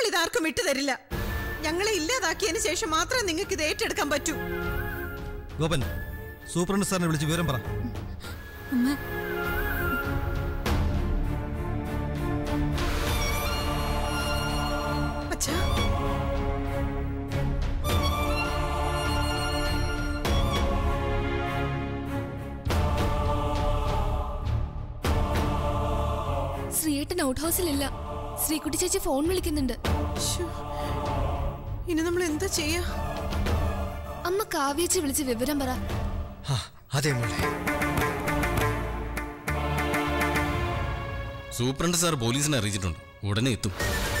ഇതാർക്കും വിട്ടുതരില്ല ഞങ്ങളെ ഇല്ലാതാക്കിയതിന് ശേഷം മാത്രമേ നിങ്ങൾക്ക് ഇത് ഏറ്റെടുക്കാൻ പറ്റൂ ഗോപൻ സൂപ്രണ്ട് സാറിനെ വിളിച്ച് വിവരം പറ അമ്മ അച്ഛാ ശ്രീയേട്ടൻ ഔട്ട് ഹൗസിലില്ല ശ്രീകുട്ടി ചേച്ചി ഫോൺ വിളിക്കുന്നുണ്ട് ശ്ശോ. ഇനി നമ്മൾ എന്താ ചെയ്യാ അമ്മ കാവ്യച്ച് വിളിച്ച് വിവരം പറ ആ അതെ മോളെ സൂപ്രണ്ട് സാർ പോലീസിനെ അറിയിച്ചിട്ടുണ്ട് ഉടനെ എത്തും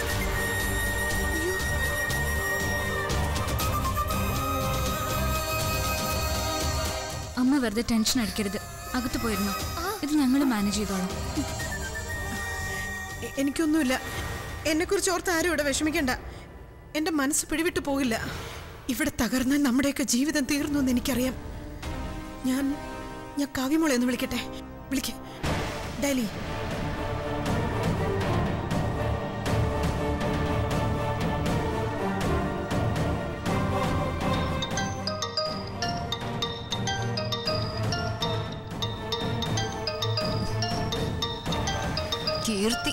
അമ്മ വെറുതെ ടെൻഷൻ അടിക്കരുത് അകത്ത് പോയിരുന്നു ഇത് ഞങ്ങൾ മാനേജ് ചെയ്തോളാം എ- എനിക്കൊന്നുമില്ല എന്നെക്കുറിച്ച് ഓർത്ത് ആരും ഇവിടെ വിഷമിക്കണ്ട എൻ്റെ മനസ്സ് പിടിവിട്ടു പോകില്ല ഇവിടെ തകർന്ന നമ്മുടെയൊക്കെ ജീവിതം തീർന്നു എന്ന് എനിക്കറിയാം ഞാൻ ഞാൻ കാവ്യമോളെ ഒന്ന് വിളിക്കട്ടെ വിളിക്ക ഡാലി കീർത്തി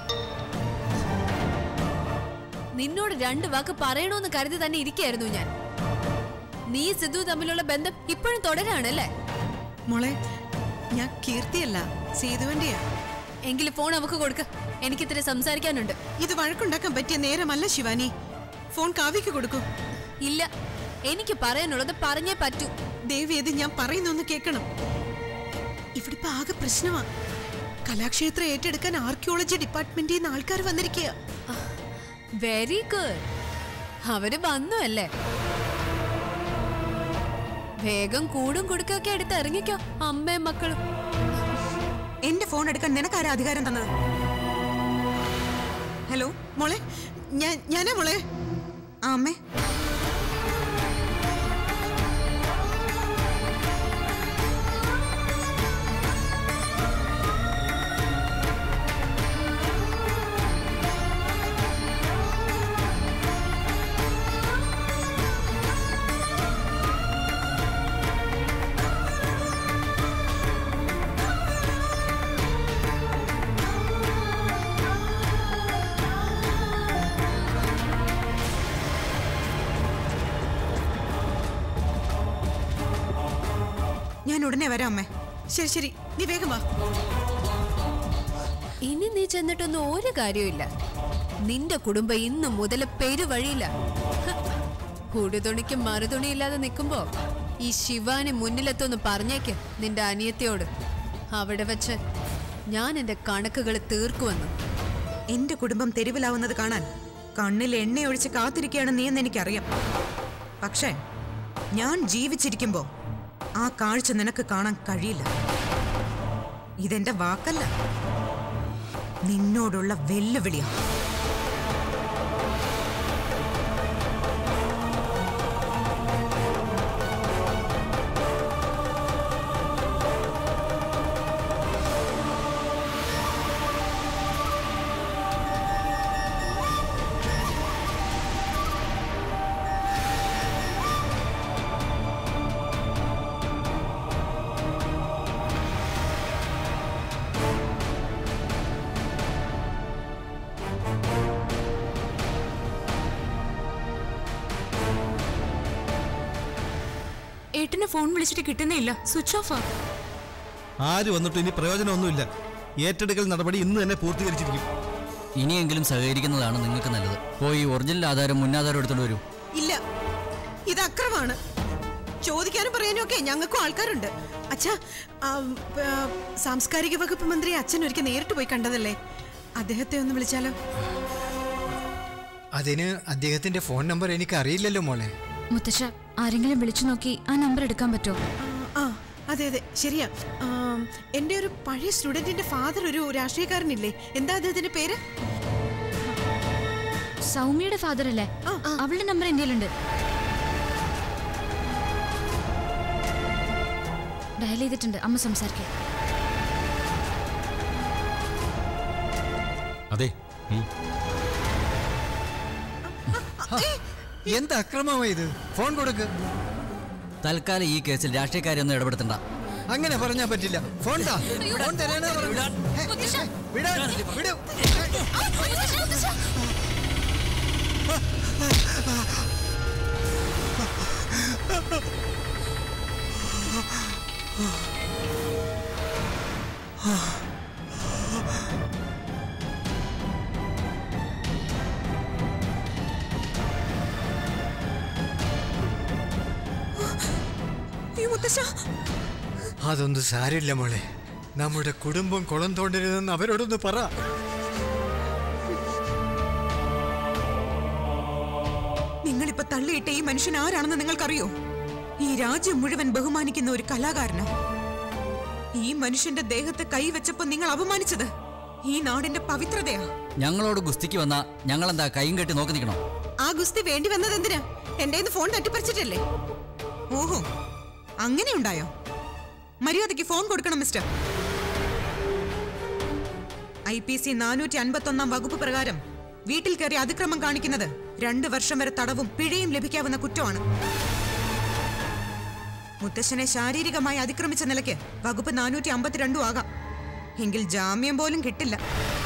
നിന്നോട് രണ്ട് വാക്ക് പറയണമെന്ന് കരുതി തന്നെ ഇരിക്കായിരുന്നു ഞാൻ നീ സിദ്ധു തമ്മിലുള്ള ബന്ധം ഇപ്പോഴും തുടരാണല്ലേ മോളെ ഞാൻ കീർത്തിയല്ല സേതുവിൻ്റെയാ എങ്കിൽ ഫോൺ അവക്ക് കൊടുക്ക എനിക്കിത്തിരി സംസാരിക്കാനുണ്ട് ഇത് വഴക്കുണ്ടാക്കാൻ പറ്റിയ നേരമല്ല ശിവാനി ഫോൺ കാവ്യക്ക് കൊടുക്കൂ ഇല്ല എനിക്ക് പറയാനുള്ളത് പറഞ്ഞേ പറ്റൂ ദേവി ഇത് ഞാൻ പറയുന്നൊന്ന് കേൾക്കണം ഇവിടെ ഇപ്പൊ ആകെ പ്രശ്നമാ കലാക്ഷേത്രം ഏറ്റെടുക്കാൻ ആർക്കിയോളജി ഡിപ്പാർട്ട്മെന്റിൽ നിന്ന് ആൾക്കാർ വന്നിരിക്കുക വെരി ഗുഡ് അവര് വന്നു അല്ലേ വേഗം കൂടും കുടുക്കൊക്കെ എടുത്ത് ഇറങ്ങിക്കോ അമ്മയും മക്കളും എന്റെ ഫോൺ എടുക്കാൻ നിനക്കാരാ അധികാരം തന്നത് ഹലോ മോളെ ഞാൻ ഞാനാ മോളെ ആ അമ്മേ ഞാൻ ഉടനെ വരാം അമ്മേ ശരി ശരി നീ വേഗം വാ ഇനി നീ ചെന്നിട്ടൊന്നും ഒരു കാര്യമില്ല നിന്റെ കുടുംബം ഇന്നു മുതൽ പെരുവഴിയില്ല കൂടുതുണിക്കും മറുതുണിയില്ലാതെ നിൽക്കുമ്പോ ഈ ശിവാനെ മുന്നിലെത്തൊന്ന് പറഞ്ഞേക്ക് നിന്റെ അനിയത്തിയോട് അവിടെ വെച്ച് ഞാൻ എന്റെ കണക്കുകൾ തീർക്കുമെന്ന് എന്റെ കുടുംബം തെരുവിലാവുന്നത് കാണാൻ കണ്ണിൽ എണ്ണയൊഴിച്ച് കാത്തിരിക്കുകയാണ് നീ എന്ന് എനിക്കറിയാം പക്ഷേ ഞാൻ ജീവിച്ചിരിക്കുമ്പോ ആ കാഴ്ച നിനക്ക് കാണാൻ കഴിയില്ല ഇതെന്റെ വാക്കല്ല നിന്നോടുള്ള വെല്ലുവിളിയാ ഏട്ടന് ഫോൺ വിളിച്ചിട്ട് കിട്ടുന്നേ ഇല്ല സ്വിച്ച് ഓഫാ ആര് വന്നിട്ടും ഇനി പ്രയോജനമൊന്നുമില്ല ഏറ്റെടുക്കൽ നടപടി ഇന്ന് തന്നെ പൂർത്തീകരിച്ചിരിക്കും ഇനിയെങ്കിലും സഹകരിക്കുന്നതാണ് നിങ്ങൾക്ക് നല്ലത് പോയി ഒറിജിനൽ ആധാരം മുന്നാധാരം എടുത്തോണ്ട് വരൂ ഇല്ല ഇത് അക്രമാണ് ചോദിക്കാനും പറയാനും ഒക്കെ ഞങ്ങൾക്കും ആൾക്കാരുണ്ട് അച്ഛാ ആ, ആ, സാംസ്കാരിക വകുപ്പ് മന്ത്രി അച്ഛൻ ഒരിക്കൽ നേരിട്ട് പോയി കണ്ടതല്ലേ അദ്ദേഹത്തെ ഒന്ന് വിളിച്ചാലോ അതിന് അദ്ദേഹത്തിന്റെ ഫോൺ നമ്പർ എനിക്ക് അറിയില്ലല്ലോ മോളെ മുത്തശ്ശ ആരെങ്കിലും വിളിച്ചു നോക്കി ആ നമ്പർ എടുക്കാൻ പറ്റുമോ ആ അതെ അതെ ശരിയാ ആ, എൻ്റെ ഒരു പഴയ സ്റ്റുഡന്റിന്റെ ഫാദർ ഒരു രാഷ്ട്രീയക്കാരനില്ലേ എന്താ അദ്ദേഹത്തിന്റെ പേര് സൗമ്യയുടെ ഫാദർ അല്ലേ അവളുടെ നമ്പർ എൻ്റെ ഉണ്ട് ഡയൽ ചെയ്തിട്ടുണ്ട് അമ്മ സംസാരിക്കാം അതെ ഉം. എന്ത് അക്രമമാ ഇത് ഫോൺ കൊടുക്ക് തൽക്കാലം ഈ കേസിൽ രാഷ്ട്രീയക്കാരൊന്നും ഇടപെടുത്തണ്ട അങ്ങനെ പറഞ്ഞാ പറ്റില്ല ഫോൺ താ ഫോൺ തരാനാ പറഞ്ഞത്. ഹേ, ഹേ, വിടാൻ, വിടൂ. അയ്യോ മുത്തശ്ശ അതൊന്നും സാരില്ല മോളെ നമ്മുടെ കുടുംബം കുളം തോണ്ടരുതെന്ന് അവരോടൊന്ന് പറ നിങ്ങളിപ്പോ തള്ളിയിട്ട ഈ മനുഷ്യൻ ആരാണെന്ന് നിങ്ങൾക്കറിയോ ഈ രാജ്യം മുഴുവൻ ബഹുമാനിക്കുന്ന ഒരു കലാകാരനാ ഈ മനുഷ്യന്റെ ദേഹത്ത് കൈവച്ചപ്പോ നിങ്ങൾ അപമാനിച്ചത് ഈ നാടിന്റെ പവിത്രതയാ ഞങ്ങളോട് ഗുസ്തിക്ക് വന്നാ ഞങ്ങളെന്താ കൈയും കെട്ടി നോക്കി നിൽക്കണോ ആ ഗുസ്തി വേണ്ടി വന്നത് എന്തിനാ എന്റെ ഫോൺ തട്ടിപ്പറിച്ചിട്ടല്ലേ ഓഹോ അങ്ങനെ ഉണ്ടായോ മര്യാദയ്ക്ക് ഫോൺ കൊടുക്കണം മിസ്റ്റർ ഐ പി സി നാനൂറ്റി അൻപത്തി ഒന്നാം വകുപ്പ് പ്രകാരം വീട്ടിൽ കയറി അതിക്രമം കാണിക്കുന്നത് രണ്ടു വർഷം വരെ തടവും പിഴയും ലഭിക്കാവുന്ന കുറ്റമാണ് മുത്തശ്ശനെ ശാരീരികമായി അതിക്രമിച്ച നിലയ്ക്ക് വകുപ്പ് നാനൂറ്റി അമ്പത്തിരണ്ടും ആകാം എങ്കിൽ ജാമ്യം പോലും കിട്ടില്ല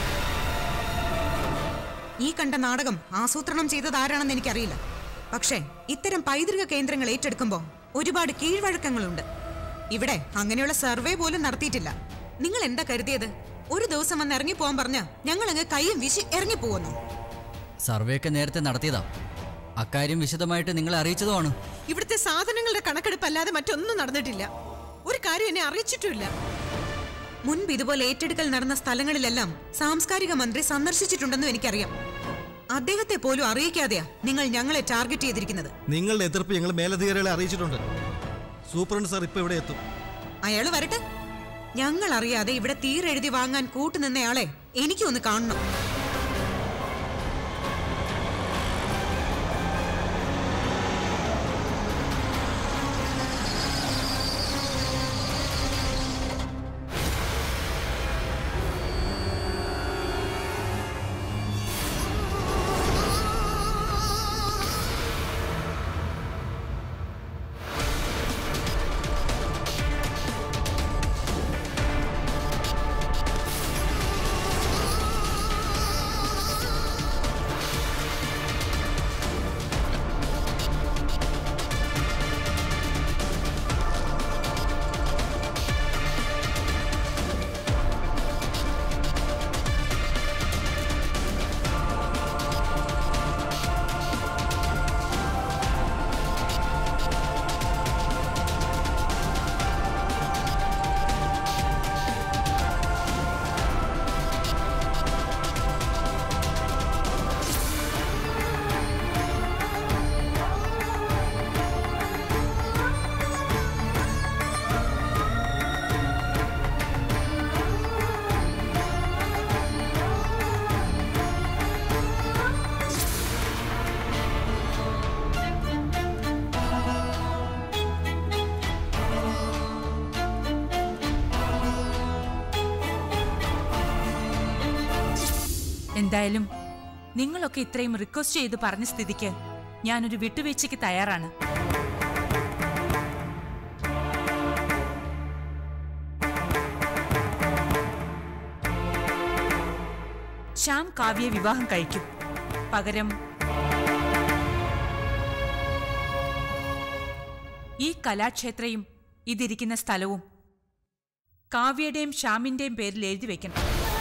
ഈ കണ്ട നാടകം ആസൂത്രണം ചെയ്തത് ആരാണെന്ന് എനിക്കറിയില്ല പക്ഷേ ഇത്തരം പൈതൃക കേന്ദ്രങ്ങൾ ഏറ്റെടുക്കുമ്പോൾ ഒരുപാട് കീഴ്വഴക്കങ്ങളുണ്ട് ഇവിടെ അങ്ങനെയുള്ള സർവേ പോലും നടത്തിയിട്ടില്ല നിങ്ങൾ എന്താ കരുതിയത് ഒരു ദിവസം വന്ന് ഇറങ്ങി പോകാൻ പറഞ്ഞ ഞങ്ങൾ അങ്ങ് കൈയും വീശി ഇറങ്ങി പോകുന്നു സർവേ ഒക്കെ നേരത്തെ നടത്തിയതാ അക്കാര്യം വിശദമായിട്ട് നിങ്ങളെ അറിയിച്ചതുമാണ് ഇവിടുത്തെ സാധനങ്ങളുടെ കണക്കെടുപ്പ് അല്ലാതെ മറ്റൊന്നും നടന്നിട്ടില്ല ഒരു കാര്യം എന്നെ അറിയിച്ചിട്ടുമില്ല മുൻപ് ഇതുപോലെ ഏറ്റെടുക്കൽ നടന്ന സ്ഥലങ്ങളിലെല്ലാം സാംസ്കാരിക മന്ത്രി സന്ദർശിച്ചിട്ടുണ്ടെന്നും എനിക്കറിയാം അദ്ദേഹത്തെ പോലും അറിയിക്കാതെയാ നിങ്ങൾ ഞങ്ങളെ ടാർഗറ്റ് ചെയ്തിരിക്കുന്നത് നിങ്ങളുടെ എതിർപ്പ് ഞങ്ങൾ മേലധികാരികളെ അറിയിച്ചിട്ടുണ്ട് സൂപ്രണ്ട് സാർ ഇപ്പൊ ഇവിടെ എത്തും അയാള് വരട്ടെ ഞങ്ങൾ അറിയാതെ ഇവിടെ തീരെഴുതി വാങ്ങാൻ കൂട്ടുനിന്നയാളെ എനിക്കൊന്ന് കാണണം എന്തായാലും നിങ്ങളൊക്കെ ഇത്രയും റിക്വസ്റ്റ് ചെയ്ത് പറഞ്ഞ സ്ഥിതിക്ക് ഞാനൊരു വിട്ടുവീഴ്ചയ്ക്ക് തയ്യാറാണ് ശ്യാം കാവ്യെ വിവാഹം കഴിക്കും പകരം ഈ കലാക്ഷേത്രയും ഇതിരിക്കുന്ന സ്ഥലവും കാവ്യയുടെയും ശ്യാമിന്റെയും പേരിൽ എഴുതി വെക്കണം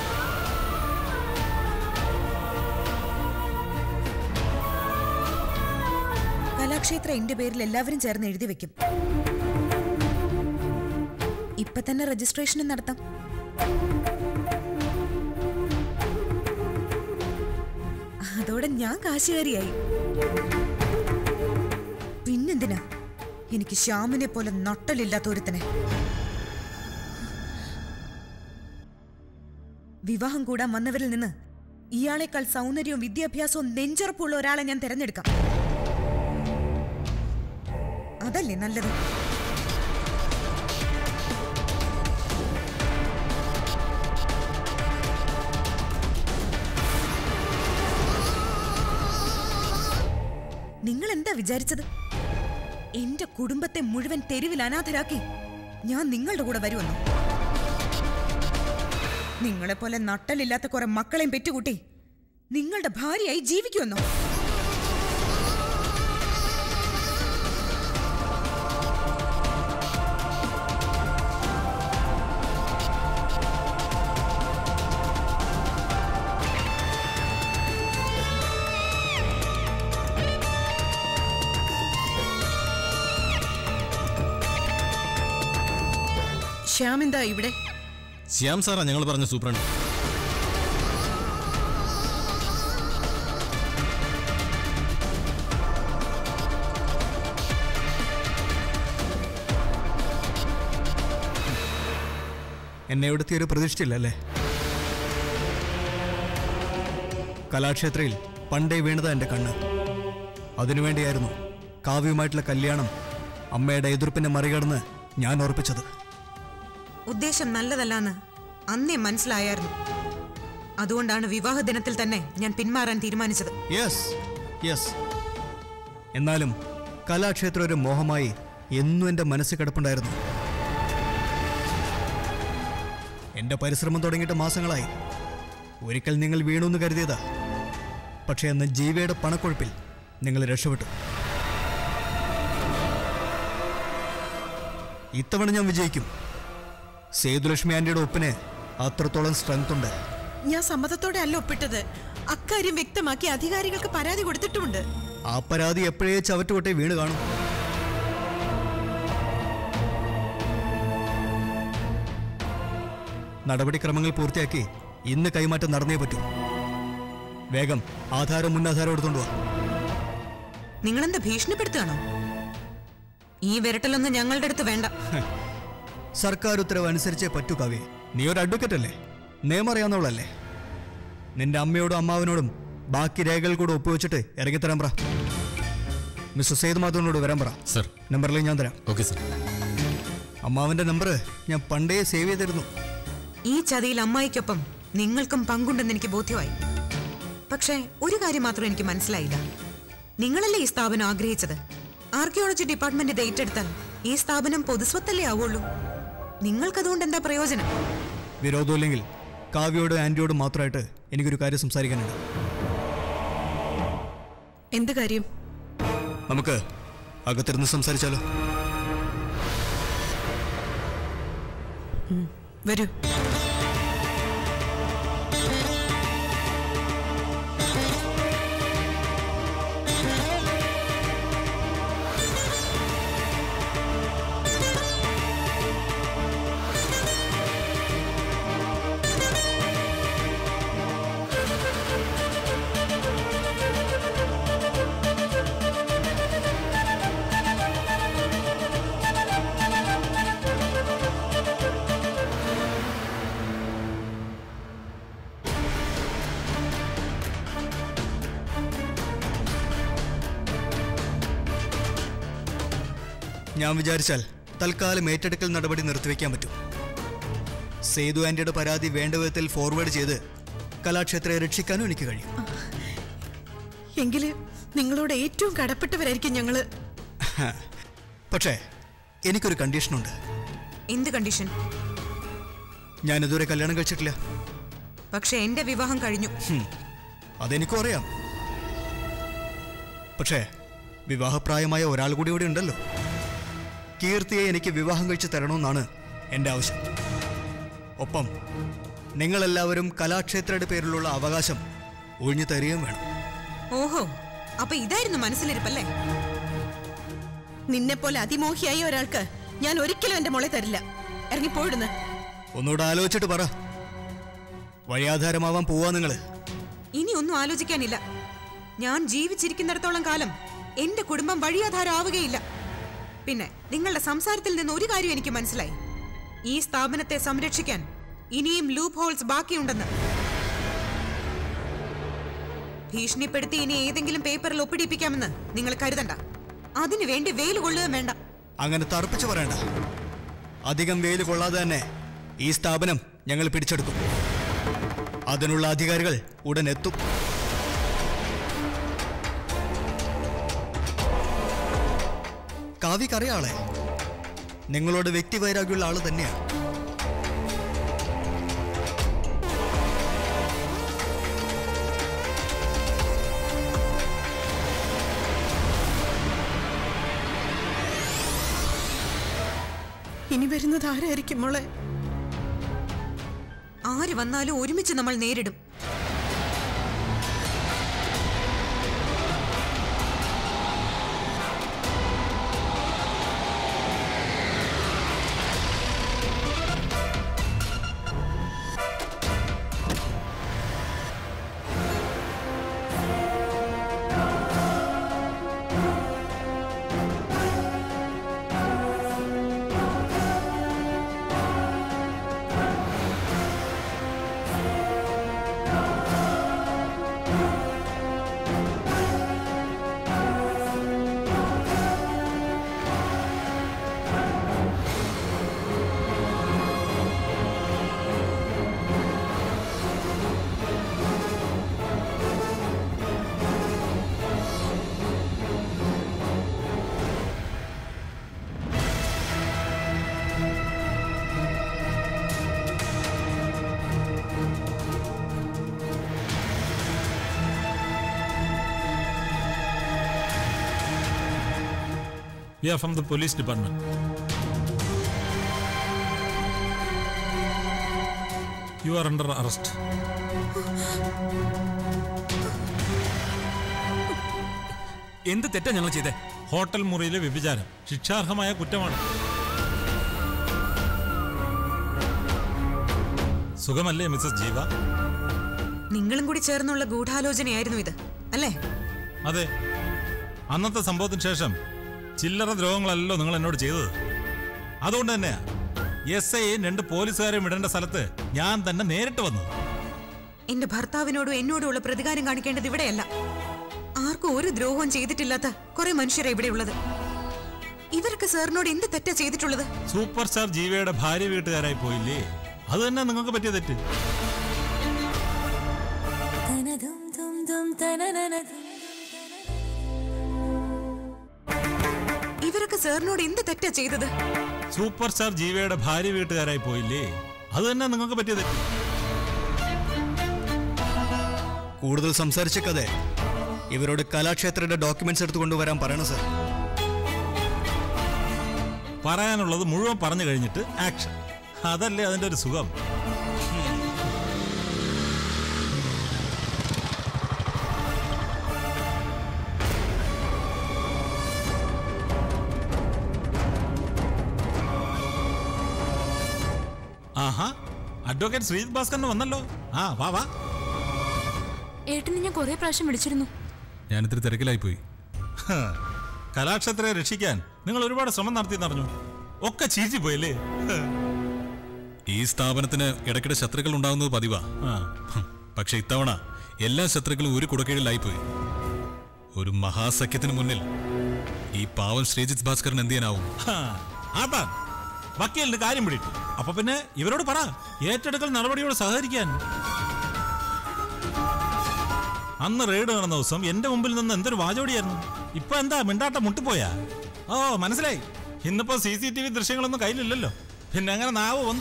കലാക്ഷേത്ര എന്റെ പേരിൽ എല്ലാവരും ചേർന്ന് എഴുതി വെക്കും ഇപ്പൊ തന്നെ രജിസ്ട്രേഷനും നടത്താം അതോടെ ഞാൻ കാശുകാരിയായി പിന്നെന്തിനാ എനിക്ക് ശ്യാമിനെ പോലെ നട്ടലില്ലാത്ത ഒരുത്തനെ വിവാഹം കൂടാൻ വന്നവരിൽ നിന്ന് ഇയാളെക്കാൾ സൗന്ദര്യവും വിദ്യാഭ്യാസവും നെഞ്ചുറപ്പുള്ള ഒരാളെ ഞാൻ തിരഞ്ഞെടുക്കാം അതല്ലേ നല്ലത് നിങ്ങൾ എന്താ വിചാരിച്ചത് എന്റെ കുടുംബത്തെ മുഴുവൻ തെരുവിൽ അനാഥരാക്കി ഞാൻ നിങ്ങളുടെ കൂടെ വരുമെന്നോ നിങ്ങളെപ്പോലെ നട്ടലില്ലാത്ത കുറെ മക്കളെയും പെറ്റുകൂട്ടി നിങ്ങളുടെ ഭാര്യയായി ജീവിക്കുമെന്നോ ശ്യാം എന്താ ഇവിടെ ശ്യാം സാറാ ഞങ്ങൾ പറഞ്ഞ സൂപ്രണ്ട് എന്നെ ഇവിടുത്തെ ഒരു പ്രതീക്ഷിച്ചില്ല അല്ലേ കലാക്ഷേത്രയിൽ പണ്ടേ വീണതാ എൻ്റെ കണ്ണ് അതിനുവേണ്ടിയായിരുന്നു കാവ്യവുമായിട്ടുള്ള കല്യാണം അമ്മയുടെ എതിർപ്പിനെ മറികടന്ന് ഞാൻ ഉറപ്പിച്ചത് ഉദ്ദേശം നല്ലതല്ലാന്ന് അന്നേ മനസ്സിലായായിരുന്നു അതുകൊണ്ടാണ് വിവാഹ ദിനത്തിൽ തന്നെ ഞാൻ പിന്മാറാൻ തീരുമാനിച്ചത് യെസ് യെസ് എന്നാലും കലാക്ഷേത്രം ഒരു മോഹമായി എന്നും എൻ്റെ മനസ്സിൽ കിടപ്പുണ്ടായിരുന്നു എൻ്റെ പരിശ്രമം തുടങ്ങിയിട്ട് മാസങ്ങളായി ഒരിക്കൽ നിങ്ങൾ വീണു എന്ന് കരുതിയതാ പക്ഷേ അന്ന് ജീവയുടെ പണക്കൊഴുപ്പിൽ നിങ്ങൾ രക്ഷപ്പെട്ടു ഇത്തവണ ഞാൻ വിജയിക്കും സേതുലക്ഷ്മി ആന്റിയുടെ ഒപ്പിന് അത്രത്തോളം സ്ട്രെങ്ത് ഉണ്ട് ഞാൻ സമ്മതത്തോടെ അല്ല ഒപ്പിട്ടത് അക്കാര്യം വ്യക്തമാക്കി അധികാരികൾക്ക് പരാതി കൊടുത്തിട്ടുമുണ്ട് ആ പരാതി എപ്പോഴേ ചവറ്റുകൊട്ടെ വീണ് കാണും നടപടിക്രമങ്ങൾ പൂർത്തിയാക്കി ഇന്ന് കൈമാറ്റം നടന്നേ പറ്റൂ വേഗം ആധാരം മുന്നാധാരം എടുത്തോണ്ട് വാ നിങ്ങളെന്താ ഭീഷണിപ്പെടുത്തുകയാണോ ഈ വിരട്ടലൊന്നും ഞങ്ങളുടെ അടുത്ത് വേണ്ട സർക്കാർ ഉത്തരവ് അനുസരിച്ചേ പറ്റൂ കാവ്യ നീ ഒരു അഡ്വക്കറ്റ് അല്ലേ നിയമം അറിയാവുന്നവളല്ലേ നിന്റെ അമ്മയോടും അമ്മാവനോടും ബാക്കി രേഖകൾ കൂടെ ഒപ്പുവെച്ചിട്ട് ഇറങ്ങിത്തരാൻ പറ മിസ്റ്റർ സേതുമാധവനോട് വരാൻ പറ സർ നമ്പറിൽ ഞാൻ തരാം ഓക്കെ സർ അമ്മാവന്റെ നമ്പർ ഞാൻ പണ്ടേ സേവ് ചെയ്തിരുന്നു ഈ ചതിയിൽ അമ്മായിക്കൊപ്പം നിങ്ങൾക്കും പങ്കുണ്ടെന്ന് എനിക്ക് ബോധ്യമായി പക്ഷേ ഒരു കാര്യം മാത്രം എനിക്ക് മനസ്സിലായില്ല നിങ്ങളല്ലേ ഈ സ്ഥാപനം ആഗ്രഹിച്ചത് ആർക്കിയോളജി ഡിപ്പാർട്ട്മെന്റ് ഇത് ഏറ്റെടുത്താൽ ഈ സ്ഥാപനം പൊതുസ്വത്തല്ലേ ആവുള്ളൂ നിങ്ങൾക്കതുകൊണ്ട് എന്താ പ്രയോജനം വിരോധമില്ലെങ്കിൽ കാവ്യയോടും ആന്റിയോടും മാത്രമായിട്ട് എനിക്കൊരു കാര്യം സംസാരിക്കാനുണ്ട് എന്ത് കാര്യം നമുക്ക് അകത്തിരുന്ന് സംസാരിച്ചാലോ വരൂ ഞാൻ വിചാരിച്ചാൽ തൽക്കാലം ഏറ്റെടുക്കൽ നടപടി നിർത്തിവെക്കാൻ പറ്റും സേതു ആന്റിയുടെ പരാതി വേണ്ട വിധത്തിൽ ഫോർവേഡ് ചെയ്ത് കലാക്ഷേത്രയെ രക്ഷിക്കാനും എനിക്ക് കഴിയും എങ്കില് നിങ്ങളോട് ഏറ്റവും കടപ്പെട്ടവരായിരിക്കും ഞങ്ങള് പക്ഷേ എനിക്കൊരു കണ്ടീഷനുണ്ട് എന്ത് കണ്ടീഷൻ ഞാൻ ഇതുവരെ കല്യാണം കഴിച്ചിട്ടില്ല പക്ഷെ എന്റെ വിവാഹം കഴിഞ്ഞു ഹും, അതെനിക്കും അറിയാം പക്ഷേ വിവാഹപ്രായമായ ഒരാൾ കൂടി ഇവിടെ ഉണ്ടല്ലോ കീർത്തിയെ എനിക്ക് വിവാഹം കഴിച്ച് തരണമെന്നാണ് എൻ്റെ ആവശ്യം ഒപ്പം നിങ്ങളെല്ലാവരും കലാക്ഷേത്രയുടെ പേരിലുള്ള അവകാശം ഒഴിഞ്ഞു തരികയും വേണം ഓഹോ അപ്പൊ ഇതായിരുന്നു മനസ്സിലിരിപ്പല്ലേ നിന്നെ പോലെ അതിമോഹിയായ ഒരാൾക്ക് ഞാൻ ഒരിക്കലും എന്റെ മോളെ തരില്ല ഇറങ്ങിപ്പോയിടുന്ന് ഒന്നുകൂടെ ആലോചിച്ചിട്ട് പറ വഴിയാധാരമാവാൻ പോവാ നിങ്ങള് ഇനി ഒന്നും ആലോചിക്കാനില്ല ഞാൻ ജീവിച്ചിരിക്കുന്നിടത്തോളം കാലം എന്റെ കുടുംബം വഴിയാധാരം ആവുകയില്ല പിന്നെ നിങ്ങളുടെ സംസാരത്തിൽ നിന്ന് ഒരു കാര്യം എനിക്ക് മനസ്സിലായി ഈ സ്ഥാപനത്തെ സംരക്ഷിക്കാൻ ഇനിയും ലൂപ്പ് ഹോൾസ് ബാക്കിയുണ്ടെന്ന് ഭീഷണിപ്പെടുത്തി ഇനി ഏതെങ്കിലും പേപ്പറിൽ ഒപ്പിടിപ്പിക്കാമെന്ന് നിങ്ങൾ കരുതണ്ട അതിനു വേണ്ടി വെയിൽ കൊള്ളുകയും വേണ്ട അങ്ങനെ തറപ്പിച്ച് പറയണ്ട അധികം വെയിൽ കൊള്ളാതെ തന്നെ ഈ സ്ഥാപനം ഞങ്ങൾ പിടിച്ചെടുക്കും അതിനുള്ള അധികാരികൾ ഉടൻ എത്തും കാവ്യക്കറിയ ആളെ നിങ്ങളോട് വ്യക്തിവൈരാഗ്യമുള്ള ആള് തന്നെയാണ് ഇനി വരുന്നത് ആരായിരിക്കും മോളെ ആര് വന്നാലും ഒരുമിച്ച് നമ്മൾ നേരിടും We are from the police department. You are under arrest. എന്ത് തെറ്റാ ഞങ്ങൾ ചെയ്തേ ഹോട്ടൽ മുറിയിലെ വ്യഭിചാരം ശിക്ഷാർഹമായ കുറ്റമാണ് സുഖമല്ലേ മിസസ് ജീവ നിങ്ങളും കൂടി ചേർന്നുള്ള ഗൂഢാലോചനയായിരുന്നു ഇത് അല്ലേ അതെ അന്നത്തെ സംഭവത്തിന് ശേഷം ചില്ലറ ദ്രോഹങ്ങളല്ലോ നിങ്ങൾ എന്നോട് ചെയ്തത് അതുകൊണ്ട് തന്നെയാ എസ് ഐയും രണ്ട് പോലീസുകാരെയും വിടേണ്ട സ്ഥലത്ത് ഞാൻ തന്നെ നേരിട്ട് വന്നു എന്റെ ഭർത്താവിനോടും എന്നോടുമുള്ള പ്രതികാരം കാണിക്കേണ്ടത് ഇവിടെയല്ല ആർക്കും ഒരു ദ്രോഹവും ചെയ്തിട്ടില്ലാത്ത കുറെ മനുഷ്യരെ ഇവിടെയുള്ളത് ഇവരൊക്കെ സാറിനോട് എന്ത് തെറ്റാ ചെയ്തിട്ടുള്ളത് സൂപ്പർ സ്റ്റാർ ജീവയുടെ ഭാര്യ വീട്ടുകാരായി പോയില്ലേ അത് തന്നെ നിങ്ങൾക്ക് പറ്റിയ തെറ്റ് ഇവരൊക്കെ സാറിനോട് എന്ത് തെറ്റാ ചെയ്തത് സൂപ്പർ സ്റ്റാർ ജീവയുടെ ഭാര്യ വീട്ടുകാരായി പോയില്ലേ അത് തന്നെ നിങ്ങൾക്ക് പറ്റിയ തെറ്റ് കൂടുതൽ സംസാരിച്ചേക്കതെ ഇവരോട് കലാക്ഷേത്രയുടെ ഡോക്യുമെന്റ്സ് എടുത്തു കൊണ്ടുവരാൻ പറയണം സർ പറയാനുള്ളത് മുഴുവൻ പറഞ്ഞു കഴിഞ്ഞിട്ട് ആക്ഷൻ അതല്ലേ അതിന്റെ ഒരു സുഖം ആഹാ അഡ്വക്കേറ്റ് ശ്രീജിത് ഭാസ്കറിന് വന്നല്ലോ ആ വാ വാ ഏട്ടനെ ഞാൻ കുറെ പ്രാവശ്യം വിളിച്ചിരുന്നു ഞാനിത്തിരി തിരക്കിലായി പോയി കലാക്ഷേത്രയെ രക്ഷിക്കാൻ നിങ്ങൾ ഒരുപാട് ശ്രമം നടത്തിയെന്നറിഞ്ഞു ഒക്കെ ചീച്ചി പോയല്ലേ ഈ സ്ഥാപനത്തിന് ഇടയ്ക്കിടെ ശത്രുക്കൾ ഉണ്ടാകുന്നത് പതിവാ ആ. ഹും. പക്ഷെ ഇത്തവണ എല്ലാ ശത്രുക്കളും ഒരു കുടക്കീഴിലായിപ്പോയി ഒരു മഹാസഖ്യത്തിന് മുന്നിൽ ഈ പാവം ശ്രീജിത് ഭാസ്കരൻ എന്ത് ചെയ്യാനാവും ഹാ, അതാ വക്കീലിന് കാര്യം പിടിയിട്ടു അപ്പൊ പിന്നെ ഇവരോട് പറ ഏറ്റെടുക്കൽ നടപടിയോട് സഹകരിക്കാൻ അന്ന് റെയ്ഡ് നടന്ന ദിവസം എന്റെ മുമ്പിൽ നിന്ന് എന്തൊരു വാചോടിയായിരുന്നു ഇപ്പൊ എന്താ മിണ്ടാട്ടം മുട്ടിപ്പോയാ ഓ മനസ്സിലായി ഇന്നിപ്പോ സി സി ടി വി ദൃശ്യങ്ങളൊന്നും കയ്യിലില്ലല്ലോ പിന്നെ അങ്ങനെ നാവ് വന്നു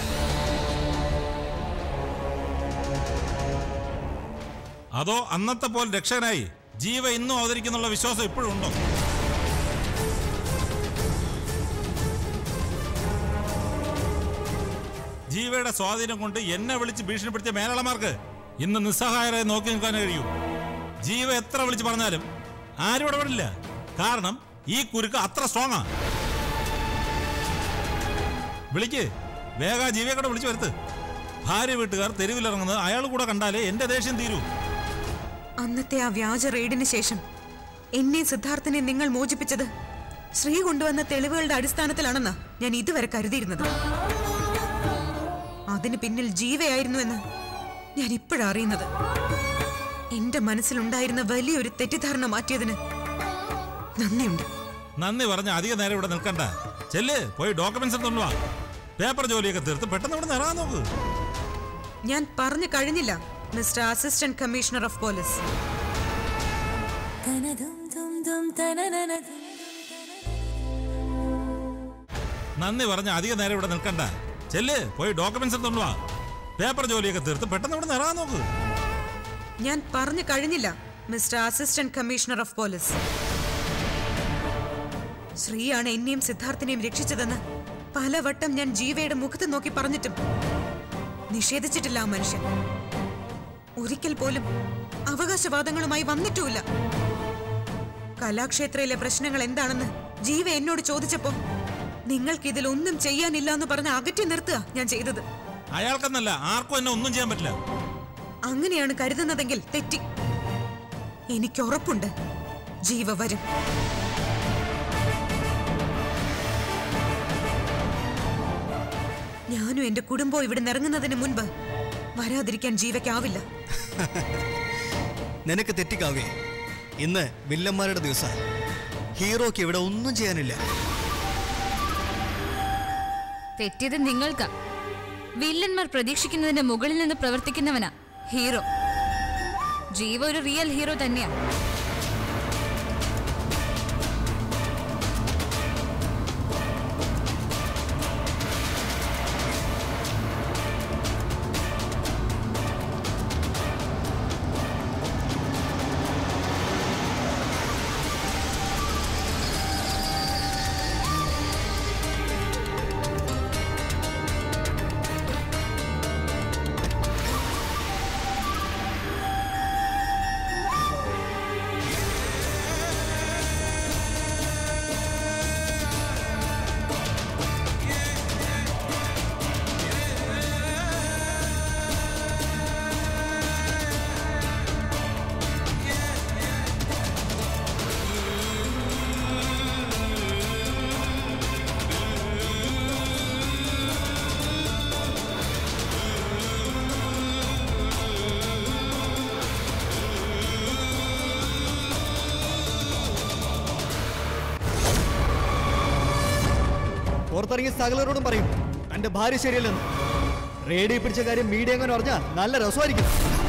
അതോ അന്നത്തെ പോലെ രക്ഷകനായി ജീവ ഇന്നും അവതരിക്കുന്നുള്ള വിശ്വാസം ഇപ്പോഴും ഉണ്ടോ ജീവയുടെ സ്വാധീനം കൊണ്ട് എന്നെ വിളിച്ച് ഭീഷണിപ്പെടുത്തിയ മേലാളമാർക്ക് ഇന്ന് നിസ്സഹായരായി നോക്കി നിൽക്കാൻ കഴിയൂ ജീവ എത്ര വിളിച്ച് പറഞ്ഞാലും ആരും ഇടപെടില്ല കാരണം ഈ കുരുക്ക് അത്ര സ്ട്രോങ് ആ വിളിക്ക് വേഗ ജീവയെ കൂടെ വിളിച്ചു വരുത്ത് ഭാര്യ വീട്ടുകാർ തെരുവിലിറങ്ങുന്നത് അയാൾ കൂടെ കണ്ടാലേ എന്റെ ദേഷ്യം തീരൂ അന്നത്തെ ആ വ്യാജ റെയ്ഡിന് ശേഷം എന്നെ സിദ്ധാർത്ഥനെ നിങ്ങൾ മോചിപ്പിച്ചത് ശ്രീ കൊണ്ടുവന്ന തെളിവുകളുടെ അടിസ്ഥാനത്തിലാണെന്ന് ഞാൻ ഇതുവരെ കരുതിയിരുന്നത് അതിന് പിന്നിൽ ജീവയായിരുന്നുവെന്ന് ഞാൻ ഇപ്പോഴാ അറിയുന്നത് എന്റെ മനസ്സിലുണ്ടായിരുന്ന വലിയൊരു തെറ്റിദ്ധാരണ മാറ്റിയതിന് നന്ദിയുണ്ട് നന്ദി പറഞ്ഞ അധിക നേരം ഇവിടെ നിൽക്കണ്ട ചെല്ല് പോയി ഡോക്യുമെന്റ്സ് എടുത്തോണ്ട് വാ പേപ്പർ ജോലിയൊക്കെ തീർത്ത് പെട്ടെന്ന് ഇവിടെ ഇറങ്ങാൻ നോക്ക് ഞാൻ പറഞ്ഞു കഴിഞ്ഞില്ല mister assistant commissioner of police നന്ദി പറഞ്ഞ അധിക നേരം ഇവിടെ നിൽക്കണ്ട ചെല്ല് പോയി ഡോക്യുമെന്റ്സ് എടുത്തോണ്ട് വാ പേപ്പർ ജോലിയൊക്കെ തീർത്ത് പെട്ടെന്ന് ഇവിടെ ഇറങ്ങാൻ നോക്ക് ഞാൻ പറഞ്ഞു കഴിഞ്ഞില്ല mister assistant commissioner of police ശ്രീയാണ് എന്നെയും സിദ്ധാർത്ഥിനെയും രക്ഷിച്ചതെന്ന് പലവട്ടം ഞാൻ ജീവയുടെ മുഖത്ത് നോക്കി പറഞ്ഞിട്ടും നിഷേധിച്ചിട്ടില്ല ആ മനുഷ്യൻ ഒരിക്കൽ പോലും അവകാശവാദങ്ങളുമായി വന്നിട്ടുമില്ല കലാക്ഷേത്രയിലെ പ്രശ്നങ്ങൾ എന്താണെന്ന് ജീവ എന്നോട് ചോദിച്ചപ്പോ നിങ്ങൾക്ക് ഇതിൽ ഒന്നും ചെയ്യാനില്ല എന്ന് പറഞ്ഞ് അകറ്റി നിർത്തുക ഞാൻ ചെയ്തത് അയാൾക്കെന്നല്ല ആർക്കും എന്നെ ഒന്നും ചെയ്യാൻ പറ്റില്ല അങ്ങനെയാണ് കരുതുന്നതെങ്കിൽ തെറ്റി എനിക്ക് ഉറപ്പുണ്ട് ജീവ വരും ഞാനും എന്റെ കുടുംബവും ഇവിടെ ഇറങ്ങുന്നതിന് മുൻപ് വരാതിരിക്കാൻ ജീവയ്ക്കാവില്ല നിനക്ക് തെറ്റിക്കാവേ ഇന്ന് വില്ലന്മാരുടെ ദിവസം ഹീറോക്ക് ഇവിടെ ഒന്നും ചെയ്യാനില്ല തെറ്റിയത് നിങ്ങൾക്കാ വില്ലന്മാർ പ്രതീക്ഷിക്കുന്നതിന്റെ മുകളിൽ നിന്ന് പ്രവർത്തിക്കുന്നവനാ ഹീറോ ജീവ ഒരു റിയൽ ഹീറോ തന്നെയാ പുറത്തിറങ്ങിയ സകലരോടും പറയും തന്റെ ഭാര്യ ശരിയല്ലെന്ന് റേഡിയോ പിടിച്ച കാര്യം മീഡിയ എങ്ങനെ പറഞ്ഞാൽ നല്ല രസമായിരിക്കും